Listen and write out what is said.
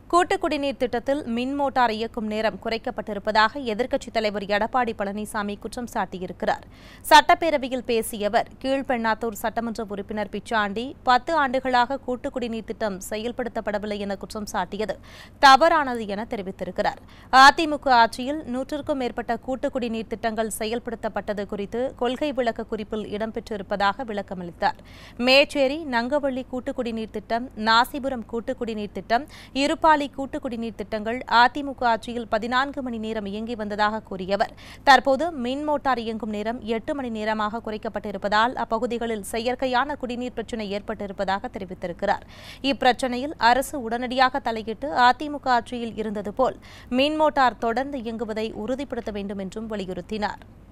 கூட்டு குடிநீர் திட்டத்தில் மின் மோட்டார் இயக்கும் நேரம் குறைக்கப்பட்டிருப்பதாக எதிர்க்கட்சித் தலைவர் எடப்பாடி பழனிசாமி குற்றம் சாட்டியிருக்கிறார் சட்டப்பேரவையில் பேசிய அவர் கீழ்பெண்ணாத்தூர் சட்டமன்ற உறுப்பினர் பிச்சாண்டி பத்து ஆண்டுகளாக கூட்டு குடிநீர் திட்டம் செயல்படுத்தப்படவில்லை என குற்றம் சாட்டியது தவறானது என தெரிவித்திருக்கிறார் அதிமுக ஆட்சியில் நூற்றுக்கும் மேற்பட்ட கூட்டு குடிநீர் திட்டங்கள் செயல்படுத்தப்பட்டது குறித்து கொள்கை விளக்க குறிப்பில் இடம்பெற்றிருப்பதாக விளக்கமளித்தார் மேச்சேரி நங்கவள்ளி கூட்டு குடிநீர் திட்டம் நாசிபுரம் கூட்டு குடிநீர் திட்டம் இருப்பாலி கூட்டு குடிநீர் திட்டங்கள் அதிமுக ஆட்சியில் பதினான்கு மணி நேரம் இயங்கி வந்ததாக கூறியவர் தற்போது மின் மோட்டார் இயங்கும் நேரம் எட்டு மணி நேரமாக குறைக்கப்பட்டிருப்பதால் அப்பகுதிகளில் செயற்கையான குடிநீர் பிரச்சினை ஏற்பட்டிருப்பதாக தெரிவித்திருக்கிறார் இப்பிரச்சனையில் அரசு உடனடியாக தலையிட்டு அதிமுக ஆட்சியில் இருந்தது போல் மின் மோட்டார் தொடர்ந்து இயங்குவதை உறுதிப்படுத்த வேண்டும் என்றும் வலியுறுத்தினார்